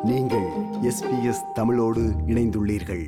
நீங்கள் எஸ்பிஎஸ் தமிழோடு இணைந்துள்ளீர்கள்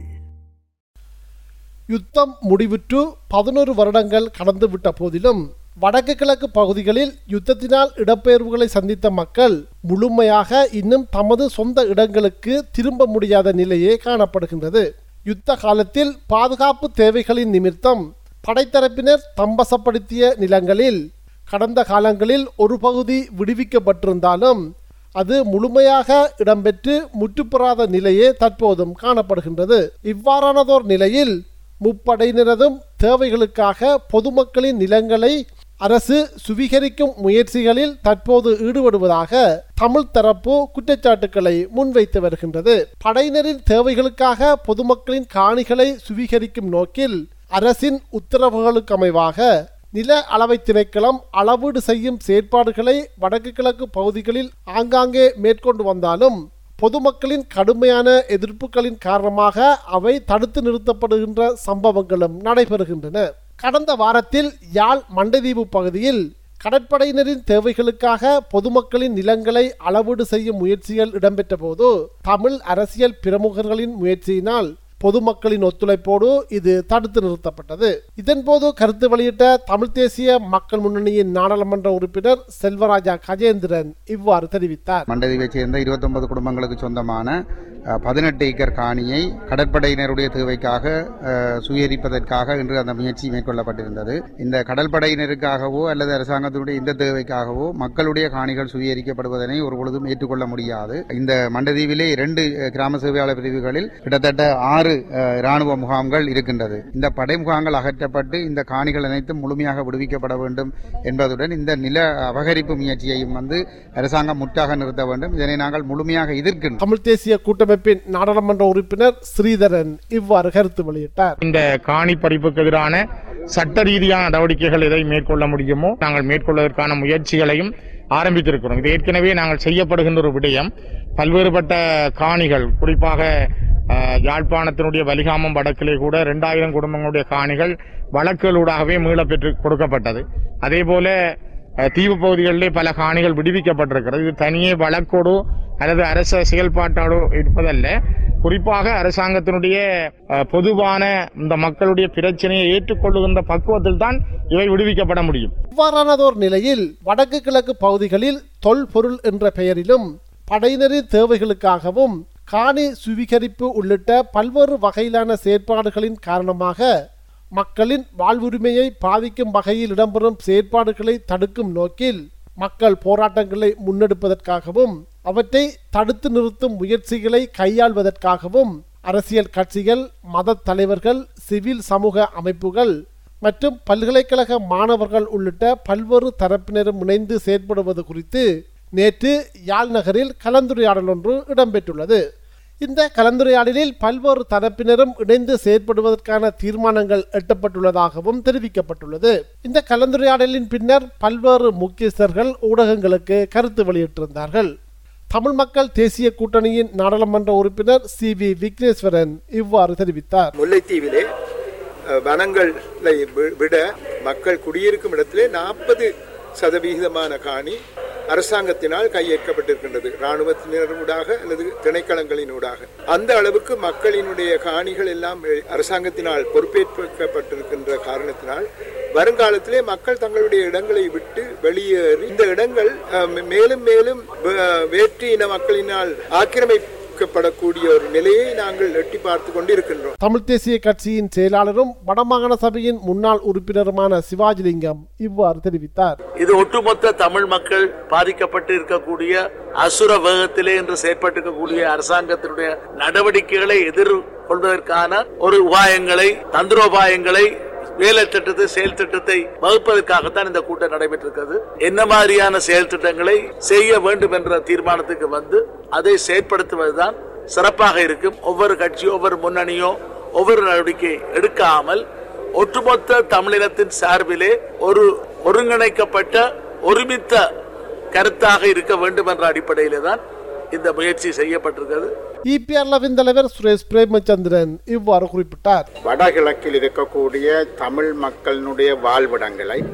யுத்தம் முடிவுற்று பதினொரு வருடங்கள் கடந்துவிட்ட போதிலும் வடக்கு கிழக்கு பகுதிகளில் யுத்தத்தினால் இடப்பெயர்வுகளை சந்தித்த மக்கள் முழுமையாக இன்னும் தமது சொந்த இடங்களுக்கு திரும்ப முடியாத நிலையே காணப்படுகின்றது யுத்த காலத்தில் பாதுகாப்பு தேவைகளின் நிமித்தம் படைத்தரப்பினர் தம்பசப்படுத்திய நிலங்களில் கடந்த காலங்களில் ஒரு பகுதி விடுவிக்கப்பட்டிருந்தாலும் அது முழுமையாக இடம்பெற்று முற்றுப்பெறாத நிலையே தற்போதும் காணப்படுகின்றது இவ்வாறானதோர் நிலையில் முப்படையினரதும் தேவைகளுக்காக பொதுமக்களின் நிலங்களை அரசு சுவீகரிக்கும் முயற்சிகளில் தற்போது ஈடுபடுவதாக தமிழ் தரப்பு குற்றச்சாட்டுக்களை முன்வைத்து வருகின்றது படையினரின் தேவைகளுக்காக பொதுமக்களின் காணிகளை சுவீகரிக்கும் நோக்கில் அரசின் உத்தரவுகளுக்கு அமைவாக நில அளவை திணைக்களம் அளவீடு செய்யும் செயற்பாடுகளை வடக்கு கிழக்கு பகுதிகளில் ஆங்காங்கே மேற்கொண்டு வந்தாலும் பொதுமக்களின் கடுமையான எதிர்ப்புகளின் காரணமாக அவை தடுத்து நிறுத்தப்படுகின்ற சம்பவங்களும் நடைபெறுகின்றன கடந்த வாரத்தில் யாழ் மண்டதீவு பகுதியில் கடற்படையினரின் தேவைகளுக்காக பொதுமக்களின் நிலங்களை அளவீடு செய்யும் முயற்சிகள் இடம்பெற்ற போது தமிழ் அரசியல் பிரமுகர்களின் முயற்சியினால் பொதுமக்களின் ஒத்துழைப்போடு இது தடுத்து நிறுத்தப்பட்டது இதன்போது கருத்து வெளியிட்ட தமிழ் தேசிய மக்கள் முன்னணியின் நாடாளுமன்ற உறுப்பினர் செல்வராஜா கஜேந்திரன் இவ்வாறு தெரிவித்தார் மண்டதீவைச் சேர்ந்த 29 குடும்பங்களுக்கு சொந்தமான அஹ், பதினெட்டு ஏக்கர் காணியை கடற்படையினருடைய தேவைக்காக அஹ், சுயரிப்பதற்காக இன்று அந்த முயற்சி மேற்கொள்ளப்பட்டிருந்தது இந்த கடற்படையினருக்காகவோ அல்லது அரசாங்கத்தினுடைய இந்த தேவைக்காகவோ மக்களுடைய காணிகள் சுயரிக்கப்படுவதனை ஒரு பொழுதும் ஏற்றுக்கொள்ள முடியாது இந்த மண்டதீவிலே இரண்டு அஹ், கிராம சேவையாளர் பிரிவுகளில் கிட்டத்தட்ட ஆறு அஹ், இராணுவ முகாம்கள் இருக்கின்றது இந்த படை முகாம்கள் அகற்றப்பட்டு இந்த காணிகள் அனைத்தும் முழுமையாக விடுவிக்கப்பட வேண்டும் என்பதுடன் இந்த நில அபகரிப்பு முயற்சியையும் வந்து அரசாங்கம் முற்றாக நிறுத்த வேண்டும் இதனை நாங்கள் முழுமையாக எதிர்க்கின்றோம் தமிழ் தேசிய கூட்டமைப்பின் நாடாளுமன்ற உறுப்பினர் ஸ்ரீதரன் இவ்வாறு கருத்து வெளியிட்டார் இந்த காணி பறிப்புக்கு எதிரான சட்ட ரீதியான நடவடிக்கைகள் எதை மேற்கொள்ள முடியுமோ நாங்கள் மேற்கொள்வதற்கான முயற்சிகளையும் ஆரம்பித்திருக்கிறோம் இது ஏற்கனவே நாங்கள் செய்யப்படுகின்ற ஒரு விடயம் பல்வேறுபட்ட காணிகள் குறிப்பாக அஹ், யாழ்ப்பாணத்தினுடைய வலிகாமம் வடக்கிலே கூட இரண்டாயிரம் குடும்பங்களுடைய காணிகள் வழக்குகளூடாகவே மீளப் பெற்று கொடுக்கப்பட்டது அதே போல அஹ், தீவு பகுதிகளிலே பல காணிகள் விடுவிக்கப்பட்டிருக்கிறது இது தனியே வழக்கோடு அல்லது அரச செயல்பாட்டோடு இருப்பதல்ல குறிப்பாக அரசாங்கத்தினுடைய அஹ், பொதுவான இந்த மக்களுடைய பிரச்சனையை ஏற்றுக்கொள்ளுகின்ற பக்குவத்தில் தான் இவை விடுவிக்கப்பட முடியும் இவ்வாறானதோர் நிலையில் வடக்கு கிழக்கு பகுதிகளில் தொல்பொருள் என்ற பெயரிலும் படையினரின் தேவைகளுக்காகவும் காணி சுவீகரிப்பு உள்ளிட்ட பல்வேறு வகையிலான செயற்பாடுகளின் காரணமாக மக்களின் வாழ்வுரிமையை பாதிக்கும் வகையில் இடம்பெறும் செயற்பாடுகளை தடுக்கும் நோக்கில் மக்கள் போராட்டங்களை முன்னெடுப்பதற்காகவும் அவற்றை தடுத்து நிறுத்தும் முயற்சிகளை கையாள்வதற்காகவும் அரசியல் கட்சிகள் மத தலைவர்கள் சிவில் சமூக அமைப்புகள் மற்றும் பல்கலைக்கழக மாணவர்கள் உள்ளிட்ட பல்வேறு தரப்பினரும் இணைந்து செயற்படுவது குறித்து நேற்று யாழ் நகரில் கலந்துரையாடல் ஒன்று இடம்பெற்றுள்ளது இந்த கலந்துரையாடலில் பல்வேறு தரப்பினரும் இணைந்து செயற்படுவதற்கான தீர்மானங்கள் எட்டப்பட்டுள்ளதாகவும் தெரிவிக்கப்பட்டுள்ளது இந்த கலந்துரையாடலின் பின்னர் பல்வேறு முக்கியஸ்தர்கள் ஊடகங்களுக்கு கருத்து வெளியிட்டிருந்தார்கள் தமிழ் மக்கள் தேசிய கூட்டணியின் நாடாளுமன்ற உறுப்பினர் சி வி விக்னேஸ்வரன் இவ்வாறு தெரிவித்தார் முல்லைத்தீவிலே அஹ், வனங்களை வி- விட மக்கள் குடியிருக்கும் இடத்திலே நாற்பது சதவிகிதமான காணி அரசாங்கத்தினால் கையேற்கப்பட்டிருக்கின்றது இராணுவத்தினரூடாக அல்லது திணைக்களங்களினூடாக அந்த அளவுக்கு மக்களினுடைய காணிகள் எல்லாம் எ- அரசாங்கத்தினால் பொறுப்பேற்கப்பட்டிருக்கின்ற காரணத்தினால் வருங்காலத்திலே மக்கள் தங்களுடைய இடங்களை விட்டு வெளியேறி இந்த இடங்கள் அஹ், மே- மேலும் மேலும் வே- வேற்று இன மக்களினால் ஆக்கிரமிக்கப்படக்கூடிய ஒரு நிலையை நாங்கள் எட்டி பார்த்து கொண்டிருக்கின்றோம் தமிழ் தேசிய கட்சியின் செயலாளரும் வடமாகாண சபையின் முன்னாள் உறுப்பினருமான சிவாஜிலிங்கம் இவ்வாறு தெரிவித்தார் இது ஒட்டுமொத்த தமிழ் மக்கள் பாதிக்கப்பட்டு இருக்கக்கூடிய அசுர வேகத்திலே என்று செயற்பட்டிருக்கக்கூடிய அரசாங்கத்தினுடைய நடவடிக்கைகளை எதிர்கொள்வதற்கான ஒரு உபாயங்களை தந்திரோபாயங்களை வேலை திட்டத்தை செயல் திட்டத்தை வகுப்பதற்காகத்தான் இந்த கூட்டம் நடைபெற்றிருக்கிறது என்ன மாதிரியான செயல் திட்டங்களை செய்ய வேண்டும் என்ற தீர்மானத்துக்கு வந்து அதை செயற்படுத்துவதுதான் சிறப்பாக இருக்கும் ஒவ்வொரு கட்சியோ ஒவ்வொரு முன்னணியோ ஒவ்வொரு நடவடிக்கை எடுக்காமல் ஒட்டுமொத்த தமிழினத்தின் சார்பிலே ஒரு ஒருங்கிணைக்கப்பட்ட ஒருமித்த கருத்தாக இருக்க வேண்டும் என்ற அடிப்படையிலே தான் இந்த முயற்சி செய்யப்பட்டிருக்கிறது இபிஆர்லவின் தலைவர் சுரேஷ் பிரேமச்சந்திரன் இவ்வாறு குறிப்பிட்டார் வடகிழக்கில் இருக்கக்கூடிய தமிழ் மக்களினுடைய வாழ்விடங்களை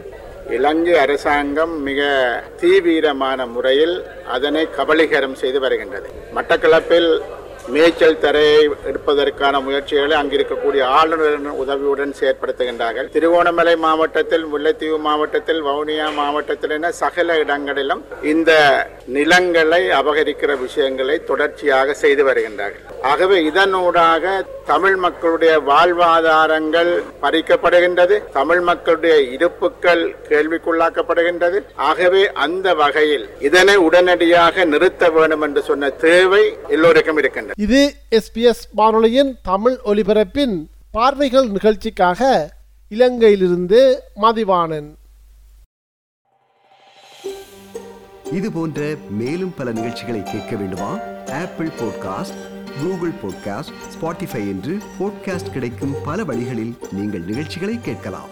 இலங்கை அரசாங்கம் மிக தீவிரமான முறையில் அதனை கபலீகரம் செய்து வருகின்றது மட்டக்களப்பில் மேய்ச்சல் தரையை எடுப்பதற்கான முயற்சிகளை அங்கிருக்கக்கூடிய ஆளுநரின் உதவியுடன் செயற்படுத்துகின்றார்கள் திருவோணமலை மாவட்டத்தில் முல்லைத்தீவு மாவட்டத்தில் வவுனியா மாவட்டத்தில் என சகல இடங்களிலும் இந்த நிலங்களை அபகரிக்கிற விஷயங்களை தொடர்ச்சியாக செய்து வருகின்றார்கள் ஆகவே இதனூடாக தமிழ் மக்களுடைய வாழ்வாதாரங்கள் பறிக்கப்படுகின்றது தமிழ் மக்களுடைய இருப்புக்கள் கேள்விக்குள்ளாக்கப்படுகின்றது ஆகவே அந்த வகையில் இதனை உடனடியாக நிறுத்த வேண்டும் என்று சொன்ன தேவை எல்லோருக்கும் இருக்கின்றது இது எஸ்பிஎஸ் வானொலியின் தமிழ் ஒலிபரப்பின் பார்வைகள் நிகழ்ச்சிக்காக இலங்கையிலிருந்து மதிவாணன் இது போன்ற மேலும் பல நிகழ்ச்சிகளை கேட்க வேண்டுமா Apple podcast Google podcast Spotify என்று பாட்காஸ்ட் கிடைக்கும் பல வழிகளில் நீங்கள் நிகழ்ச்சிகளை கேட்கலாம்